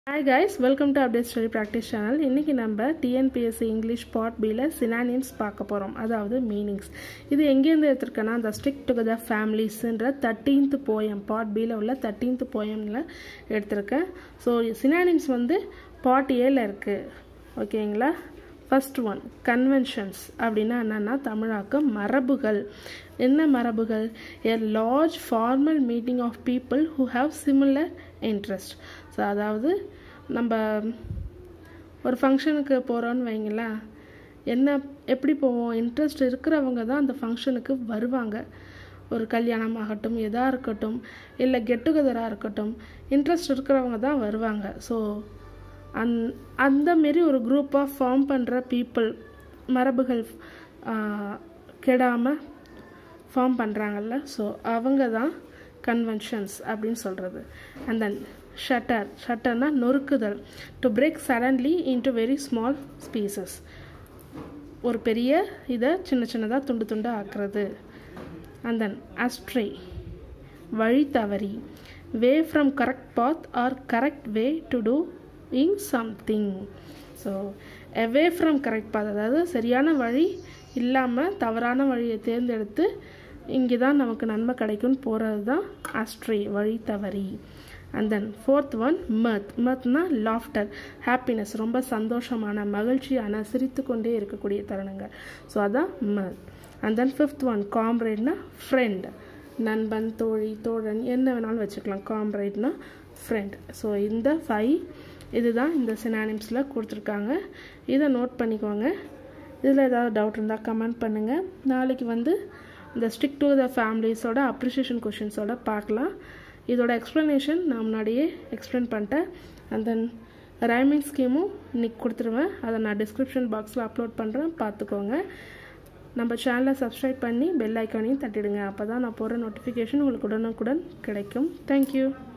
hi guys welcome to update study practice channel இன்றைக்கி நம்ம TNPSC English part பியில் synonyms பார்க்க போகிறோம் அதாவது மீனிங்ஸ் இது எங்கேருந்து எடுத்திருக்கேன்னா அந்த ஸ்டிக் டுகெதர் ஃபேமிலிஸ்ன்ற தேர்ட்டீன்த் போயம் பார்ட் பியில் உள்ள தேர்ட்டீன்த் போயமில் எடுத்திருக்கேன் ஸோ சினானிம்ஸ் வந்து பார்ட் ஏல இருக்குது ஓகேங்களா ஃபர்ஸ்ட் ஒன் கன்வென்ஷன்ஸ் அப்படின்னா என்னென்னா தமிழாக்கம் மரபுகள் என்ன மரபுகள் a large formal meeting of people who have similar interest so அதாவது நம்ம ஒரு ஃபங்க்ஷனுக்கு போகிறோன்னு வைங்களேன் என்ன எப்படி போவோம் இன்ட்ரெஸ்ட் இருக்கிறவங்க தான் அந்த ஃபங்க்ஷனுக்கு வருவாங்க ஒரு கல்யாணம் ஆகட்டும் எதாக இருக்கட்டும் இல்லை கெட் டுகெதராக இருக்கட்டும் இன்ட்ரெஸ்ட் இருக்கிறவங்க தான் வருவாங்க ஸோ அந் அந்த மாரி ஒரு குரூப்பாக ஃபார்ம் பண்ணுற பீப்புள் மரபுகள் கெடாமல் ஃபார்ம் பண்ணுறாங்கல்ல ஸோ அவங்க தான் கன்வென்ஷன்ஸ் அப்படின்னு சொல்கிறது அண்ட் தென் ஷட்டர் ஷட்டர்னா நொறுக்குதல் to break suddenly into very small species ஒரு பெரிய இதை சின்ன சின்னதாக துண்டு துண்டு ஆக்குறது அண்ட் தென் அஸ்ட்ரே வழி தவறி way from correct path or correct way to doing something so away from correct path அதாவது சரியான வழி இல்லாமல் தவறான வழியை தேர்ந்தெடுத்து இங்கே தான் நமக்கு நன்மை கிடைக்கும்னு போகிறது தான் அஸ்ட்ரே வழி தவறி and then fourth one mirth மர்த்னா லாஃப்டர் ஹாப்பினஸ் ரொம்ப சந்தோஷமான மகிழ்ச்சியான சிரித்து கொண்டே இருக்கக்கூடிய தருணங்கள் ஸோ அதான் mirth and then fifth one காம்ரேட்னா ஃப்ரெண்ட் நண்பன் தோழி தோழன் என்ன வேணாலும் வச்சுக்கலாம் காம்ரேட்னா ஃப்ரெண்ட் ஸோ இந்த ஃபைவ் இதுதான் இந்த சினானிம்ஸில் கொடுத்துருக்காங்க இதை நோட் பண்ணிக்கோங்க இதில் ஏதாவது டவுட் இருந்தால் கமெண்ட் பண்ணுங்கள் நாளைக்கு வந்து இந்த ஸ்டிக் டு த ஃபேமிலிஸோட அப்ரிஷியேஷன் கொஷின்ஸோட பார்க்கலாம் இதோட எக்ஸ்ப்ளனேஷன் நான் முன்னாடியே எக்ஸ்பிளைன் பண்ணிட்டேன் அண்ட் தென் ரைமிங் ஸ்கீமும் இன்றைக்கி கொடுத்துருவேன் அதை நான் டிஸ்கிரிப்ஷன் பாக்ஸில் அப்லோட் பண்ணுறேன் பார்த்துக்கோங்க நம்ம சேனலை சப்ஸ்கிரைப் பண்ணி பெல் ஐக்கானையும் தட்டிடுங்க அப்போ தான் நான் போகிற நோட்டிஃபிகேஷன் உங்களுக்கு உடனுக்குடன் கிடைக்கும் தேங்க்யூ